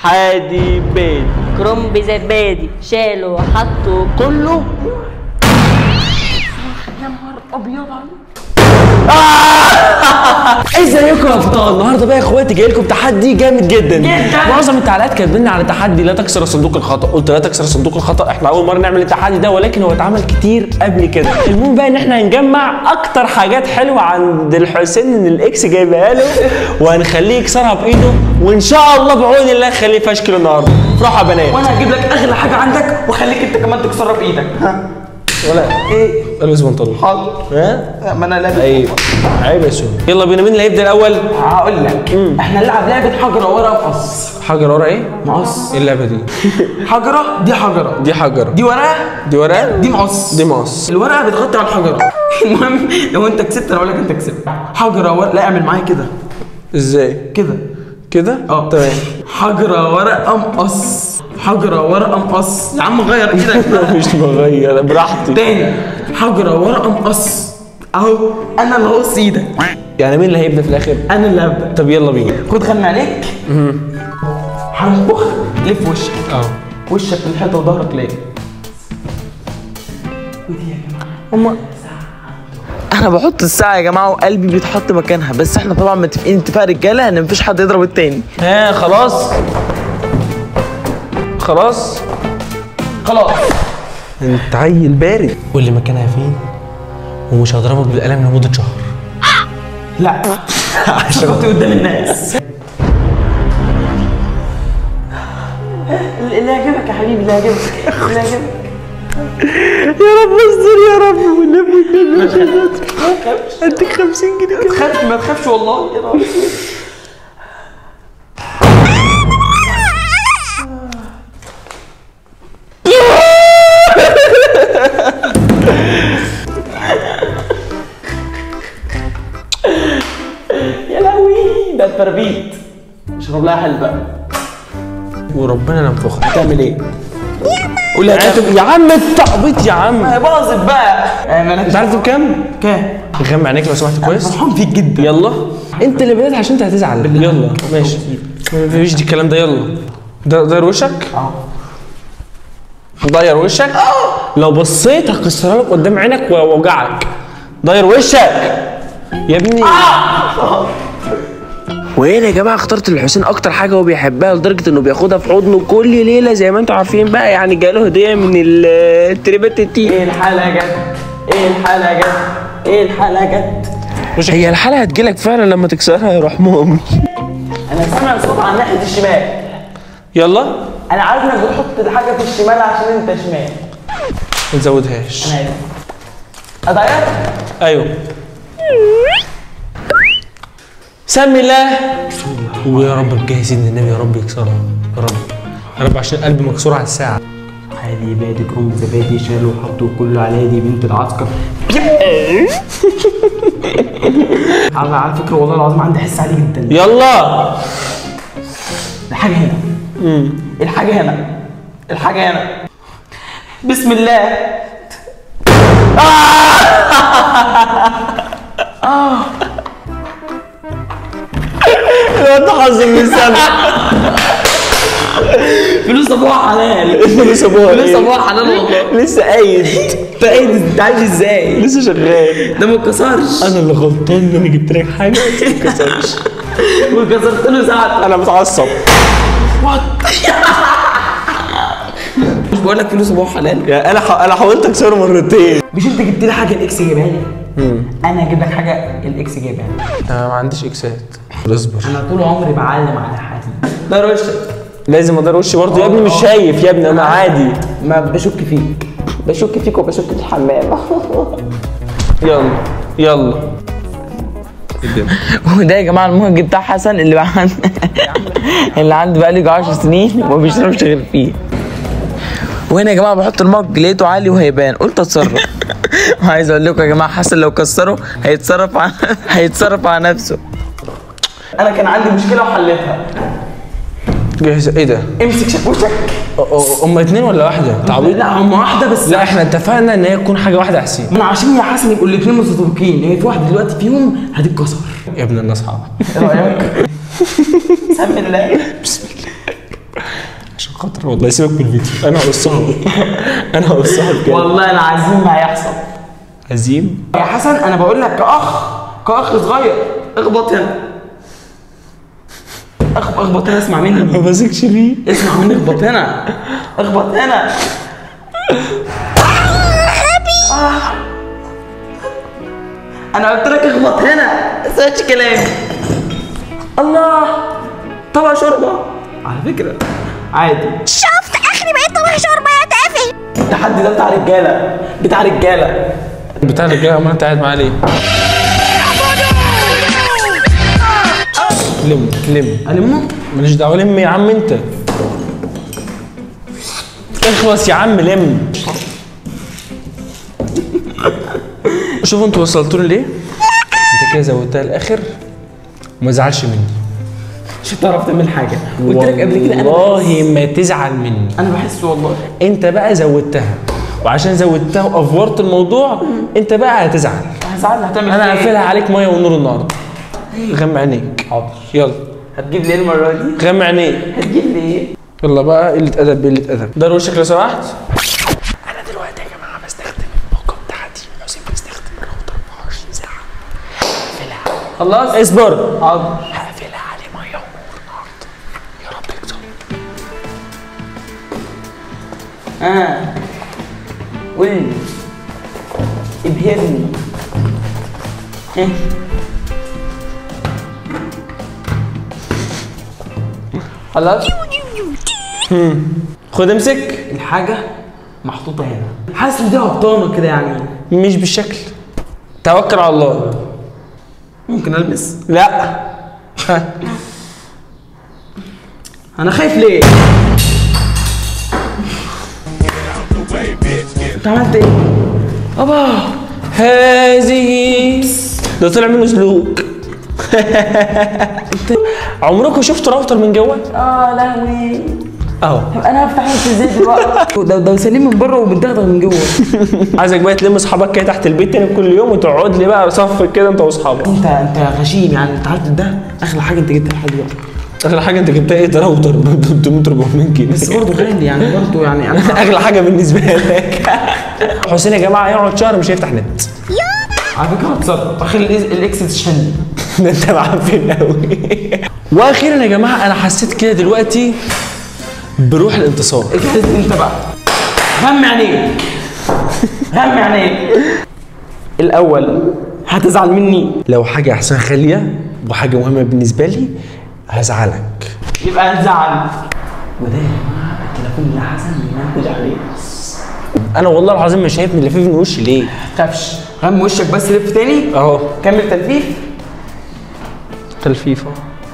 حادي بيت كرنب زبادي شالوا حطوا كله ازيكم يا ابطال النهارده بقى يا اخواتي جاي لكم تحدي جامد جدا جداً. معظم التعليقات كاتبين لنا على تحدي لا تكسر صندوق الخطا قلت لا تكسر صندوق الخطا احنا اول مره نعمل التحدي ده ولكن هو اتعمل كتير قبل كده المهم بقى ان احنا هنجمع اكتر حاجات حلوه عند الحسين ان الاكس جايبها له وهنخليه يكسرها بايده وان شاء الله بعون الله نخليه فشكل النهارده افرحوا يا بنات وانا هجيب لك اغلى حاجه عندك واخليك انت كمان تكسرها بايدك ها ولا ايه البس بنطلون حاضر ها ما انا لابس عيب عيب يا سوري يلا بينا مين اللي هيبدا الاول هقول لك احنا نلعب لعبه حجره ورا مقص حجر ورا ايه مقص ايه اللعبه دي حجره دي حجره دي حجر دي ورقه دي ورقه دي مقص دي مقص الورقه بتغطي على الحجره المهم لو انت كسبت انا اقول لك انت كسبت حجره ورقه لا اعمل معايا كده ازاي كده كده اه تمام حجره ورقه مقص حجره ورقه مقص يا عم غير ايدك بقى. مش بغير براحتي تاني حجره ورقه مقص اهو انا اللي هقص ايدك يعني مين اللي هيبدا في الاخر انا اللي هبدا طب يلا بينا خد خلنا عليك هنبخ لف وشك اه وشك في الحيطه وظهرك ليه هما انا بحط الساعه يا جماعه وقلبي بيتحط مكانها بس احنا طبعا متفقين اتفاق رجاله ان مفيش حد يضرب التاني ها خلاص خلاص خلاص انت عيل بارد واللي مكانها فين ومش هضربك بالقلم لمده شهر لا عشان كنت قدام الناس اللي يعجبك يا حبيبي اللي يعجبك اللي يعجبك يا رب استر يا رب والنبي ما تخافش اديك 50 جنيه ما تخافش ما تخافش والله يا رب يا لهوي ده التربيت اشرب لها حل بقى وربنا لا نفخها هتعمل ايه؟ قول لي يعني هتعمل انت- يا عم التعبيط يا عم ايه باظت بقى انت عارف بكام؟ كام؟ غمى عينيك لو سمحت كويس فرحان فيك جدا يلا انت اللي بدأت عشان انت هتزعل يلا ماشي مفيش دي الكلام ده يلا ده داير وشك اه داير وشك لو بصيت هكسرها لك قدام عينك واوجعك داير وشك يا ابني وهنا يا جماعه اخترت للحسين اكتر حاجه هو بيحبها لدرجه انه بياخدها في حضنه كل ليله زي ما انتم عارفين بقى يعني جاله هديه من ال- التريبات التي ايه الحالة جت؟ ايه الحالة جت؟ ايه الحالة جت؟ هي الحلقه هتجيلك فعلا لما تكسرها يا روح مامي انا سامع صوت عن ناحية الشمال يلا انا عارف انك بتحط الحاجة في الشمال عشان انت شمال ما تزودهاش انا عارف اضيع ايوه سمي الله ويا رب بجاه سيدنا النبي يا رب يكسرها يا رب يا رب عشان قلبي مكسور على الساعه عادي بادي كروم زبادي شالوا وحطوا كله على دي بنت العسكر على على فكرة والله العظيم عندي حس عالي جدا يلا الحاجة هنا الحاجة هنا الحاجة هنا بسم الله انت حظ من سنه فلوس ابوها حلال لسه ابوها فلوس ايه؟ ابوها حلال والله لسه قايد انت ايه ده؟ انت عايش ازاي؟ لسه شغال ده ما اتكسرش انا اللي غلطان ان انا جبت لك حاجه ما تتكسرش وكسرت له ساعته انا متعصب مش بقول لك فلوس ابوها حلال يعني انا ح... انا حاولت اكسره مرتين مش انت جبت لي حاجه الاكس جايبها لي انا هجيب لك حاجه الاكس جايبها لي انا ما عنديش اكسات اصبر انا طول عمري بعلم على حد ده وشك لازم ادار وشي برضه يا ابني مش شايف يا ابني انا عادي ما بشك فيك بشك فيك وبشك في الحمام يلا يلا وده يا جماعه المهج بتاع حسن اللي بقى عند... اللي عنده بقى له 10 سنين وما بيشربش غير فيه وهنا يا جماعه بحط المج لقيته عالي وهيبان قلت اتصرف وعايز اقول لكم يا جماعه حسن لو كسره هيتصرف على هيتصرف على نفسه انا كان عندي مشكله وحلتها جاهز ايه ده؟ امسك شاكوشك هم اتنين ولا واحده؟ تعويض؟ لا هم واحده بس لا احنا اتفقنا ان هي تكون حاجه واحده احسن من عشان يا حسن يبقوا الاثنين متطابقين هي في واحده دلوقتي فيهم هتتكسر يا ابن الناس حرام ايه رايك؟ سم الله خاطر والله سيبك من الفيديو انا هقصها انا هقصها بجد والله العظيم ما هيحصل عزيم يا حسن انا بقول لك كاخ كاخ صغير اخبط هنا أخ- اخبط هنا اسمع ما مني ماسكش ليه اسمع مني اخبط هنا اخبط هنا آه. انا قلت لك اخبط هنا ما سمعتش كلامي الله طبق شوربه على فكره عادي شفت اخري بقيت طبق شوربه يا تافه التحدي ده بتاع رجاله بتاع رجاله بتاع الرجاله امال انت قاعد معاه ليه؟ لم لم المه ماليش دعوه لم يا عم انت اخلص يا عم لم شوفوا انتوا وصلتوا لي ليه؟ انت كده زودتها الاخر وما زعلش مني مش هتعرف تعمل حاجه قلت لك قبل كده انا والله ما تزعل مني انا بحس والله انت بقى زودتها وعشان زودتها وافورت الموضوع انت بقى هتزعل هزعل هتعمل انا فيا إيه؟ هقفلها عليك ميه ونور النهارده غمى عينيك حاضر يلا هتجيب لي إيه المره دي غمى عينيك هتجيب لي ايه يلا بقى قلة أدب قلة أدب ده وشك لو سمحت انا دلوقتي يا جماعه بستخدم الموقع بتاعتي حسين بيستخدم الراوتر 24 ساعه هقفلها خلاص اصبر حاضر هقفلها عليه ميه ونور النهارده يا رب يكسب اه قول لي ابهرني ها خلاص خد امسك الحاجة محطوطة هنا حاسس ان دي هبطانة كده يعني مش بالشكل توكل على الله ممكن البس لا ها. انا خايف ليه انت عملت ايه ابا هذه ده طلع منه سلوك عمركم شفتوا راوتر من جوه؟ اه لهوي اهو طب انا هفتح نفسي ازاي دلوقتي ده ده سليم من بره ومتدغدغ من جوه عايزك بقى تلم اصحابك كده تحت البيت تاني كل يوم وتقعد لي بقى صف كده انت واصحابك انت انت غشيم يعني انت عارف ده اغلى حاجه انت جبتها لحد دلوقتي اغلى حاجه انت جبتها ايه ده راوتر ب 300 400 جنيه بس برضه غالي يعني برضه يعني انا اغلى حاجه بالنسبه لك حسين يا جماعه يقعد شهر مش هيفتح نت على فكره هتصرف اخلي الإكس- الاكس تشحن ده انت معفن قوي واخيرا يا جماعه انا حسيت كده دلوقتي بروح الانتصار اجهز انت بقى غمي عينيك غمي عينيك الاول هتزعل مني لو حاجه احسن غاليه وحاجه مهمه بالنسبه لي هزعلك يبقى هتزعل وده يا جماعه التليفون اللي حسن منبه عليه انا والله العظيم ما شايف من اللي فيه من وشي ليه تخافش غمي وشك بس لف تاني اهو كمل تلفيف تلفيفه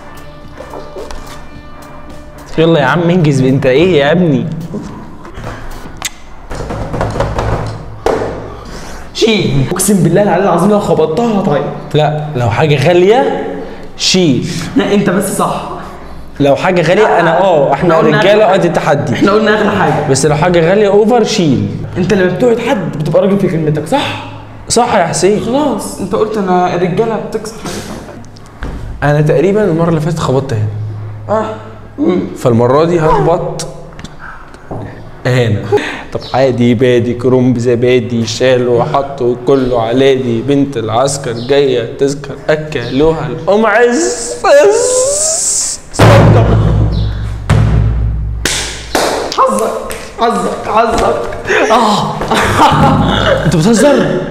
يلا يا عم انجز انت ايه يا ابني شيل اقسم بالله العلي العظيم لو خبطتها طيب لا لو حاجه غاليه شيل لا انت بس صح لو حاجه غاليه انا اه احنا إحنا قلنا رجاله أغلى قد التحدي احنا قلنا اغلى حاجه بس لو حاجه غاليه اوفر شيل انت لما بتوعد حد بتبقى راجل في كلمتك صح صح يا حسين خلاص انت قلت انا الرجاله بتكسر انا تقريبا المره اللي فاتت خبطت هنا اه فالمره دي هخبط هنا طب عادي بادي كرنب زبادي شالوا وحطوا كله علادي بنت العسكر جايه تذكر اكلوها الام عز حظك حظك حظك انت بتهزر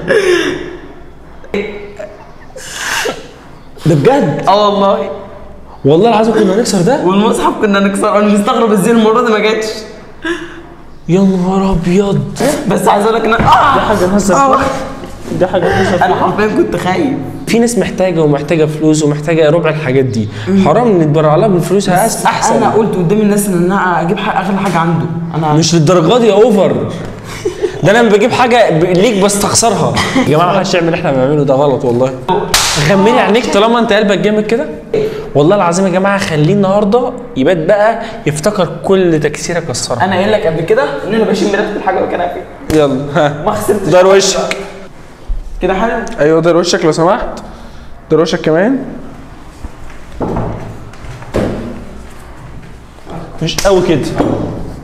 ده بجد اه والله والله العظيم كنا هنكسر ده والمصحف كنا نكسر انا مستغرب ازاي المره دي ما جاتش يا نهار ابيض بس عايز اقول لك ان دي اه حاجه نهزر آه. فيها. دي حاجه نهزر انا فيها. حرفيا كنت خايف في ناس محتاجه ومحتاجه فلوس ومحتاجه ربع الحاجات دي حرام نتبرع لها بالفلوس أحسن. احسن انا قلت قدام الناس ان انا اجيب حاجة اغلى حاجه عنده انا مش للدرجه دي يا اوفر ده انا لما بجيب حاجه ب- ليك بستخسرها يا جماعه محدش يعمل اللي احنا بنعمله ده غلط والله غمني عينيك طالما انت قلبك جامد كده والله العظيم يا جماعه خليه النهارده يبات بقى يفتكر كل تكسيره كسرها انا قايل لك قبل كده ان انا بشم ريحه الحاجه وكان فيها يلا ها ما خسرتش دار وشك كده حلو ايوه دار وشك لو سمحت دار وشك كمان مش قوي كده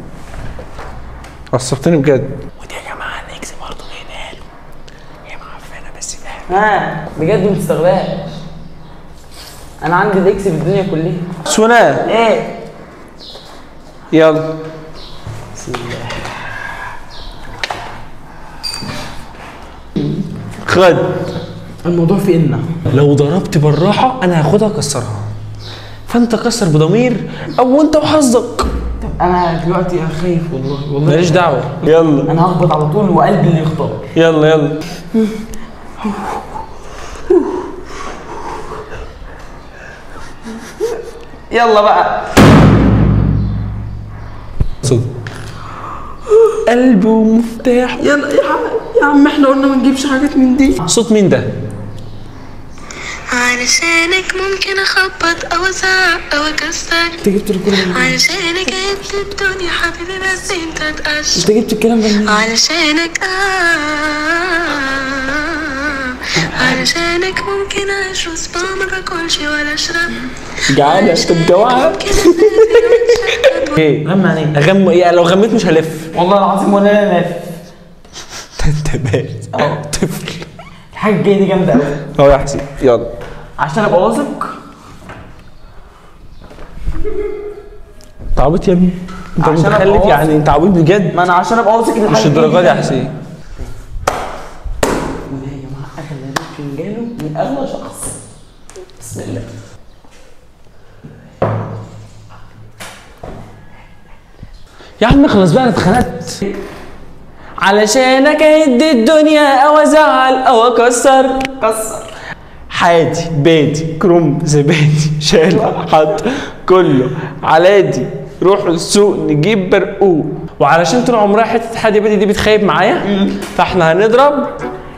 عصبتني بجد ودي يا جماعه الاكس برضه جايبها له هي معفنه بس فاهم ها بجد ما تستغلاش انا عندي الاكس في الدنيا كلها سونا ايه يلا خد الموضوع في إنا لو ضربت بالراحه انا هاخدها اكسرها فانت كسر بضمير او انت وحظك انا دلوقتي انا خايف والله والله ماليش دعوه يلا انا هخبط على طول وقلبي اللي يختار يلا يلا يلا بقى صوت قلب ومفتاح يلا يا عم يا عم احنا قلنا ما نجيبش حاجات من دي صوت مين ده؟ علشانك ممكن اخبط او ازعق او اكسر انت جبت الكلام ده علشانك عدت الدنيا حبيبي بس انت تقشر انت جبت الكلام ده منين؟ علشانك آه علشانك ممكن اعيش وسط ما باكلش ولا اشرب جعانة عشان جوعها ممكن أسافر وأتشقلب ايه؟ غمى عليك اغم يعني لو غميت مش هلف والله العظيم ولا انا لافف انت بارد طفل الحاجه الجايه دي جامده قوي اهو يا حسين يلا عشان ابقى واثق انت عبيط يا ابني انت عشان أبقى متخلف واثق. يعني انت عبيط بجد ما انا عشان ابقى واثق ان مش الحاجة الدرجه دي يا جامدة. حسين وده يا جماعه اغلى فنجانه من اغلى شخص بسم الله يا عم خلاص بقى انا اتخنقت علشانك اهد الدنيا او ازعل او اكسر كسر حادي بادي كروم زبادي شال حط كله علادي روحوا السوق نجيب برقوق وعلشان طول عمرها حته حادي بادي دي بتخيب معايا فاحنا هنضرب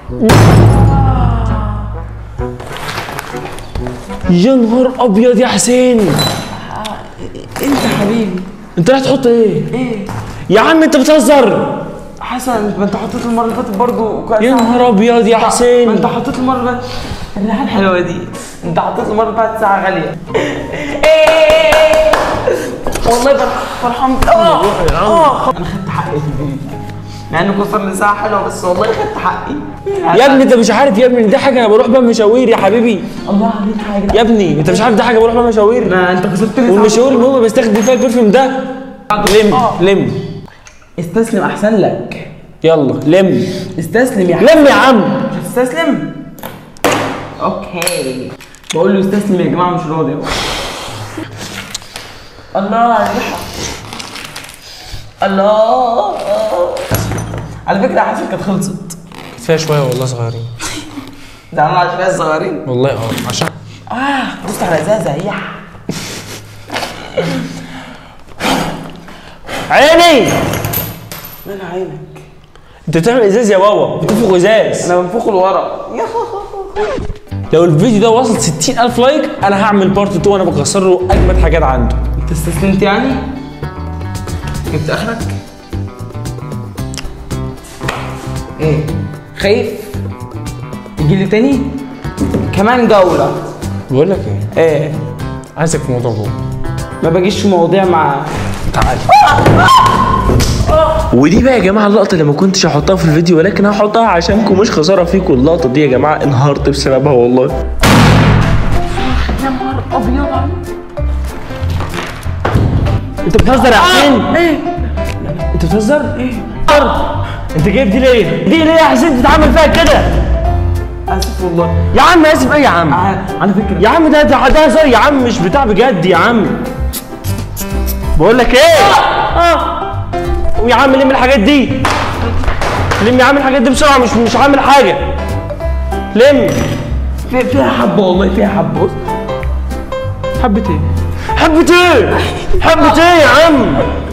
يا نهار ابيض يا حسين انت حبيبي انت رايح تحط ايه؟ ايه يا عم انت بتهزر حسن ما انت حطيت المره اللي فاتت برضه كويس يا نهار ابيض يا ما حسين انت حطيت المره اللي فاتت الريحه الحلوه دي انت حطيت المره اللي فاتت ساعه غاليه ايه والله فرح- فرحان اه اه انا خدت حقي في الفيديو مع انه كسر لي ساعه حلوه بس والله خدت حقي يا ابني انت مش عارف يا ابني ان دي حاجه انا بروح بقى مشاوير يا حبيبي الله عليك حاجه يا ابني انت مش عارف دي حاجه بروح بقى مشاوير ما انت كسرت لي والمشاوير المهم بستخدم فيها البرفيوم ده لم لم استسلم احسن لك يلا لم استسلم يا لم يا عم مش هتستسلم اوكي بقول له استسلم يا جماعه مش راضي اهو الله على الريحه الله على فكره حاسس كانت خلصت كفايه شويه والله صغيرين ده انا عشان ناس صغيرين والله اه عشان اه دوست على ازازه هي عيني مال عينك انت بتعمل ازاز يا بابا بتنفخ ازاز انا بنفخه لورا لو الفيديو ده وصل 60000 لايك انا هعمل بارت 2 وانا بكسر له اجمد حاجات عنده انت استسلمت يعني جبت اخرك ايه خايف يجي لي تاني كمان جوله بقول لك ايه ايه عايزك في موضوع جوه ما باجيش في مواضيع مع تعالى ودي بقى يا جماعه اللقطه اللي ما كنتش هحطها في الفيديو ولكن هحطها عشانكم مش خساره فيكم اللقطه دي يا جماعه انهارت بسببها والله انت بتهزر يا حسين؟ ايه؟ انت بتهزر؟ ايه؟ انت جايب دي ليه؟ دي ليه يا حسين تتعامل فيها كده؟ اسف والله يا عم اسف ايه يا عم؟ على فكره يا عم ده ده ده هزار يا عم مش بتاع بجد يا عم بقول لك ايه؟ اه ويا عم لم الحاجات دي لم يا عم الحاجات دي بسرعه مش مش عامل حاجه لم في- فيها حبه والله فيها حبه بص حبة ايه؟ حبة ايه؟ حبة ايه يا عم؟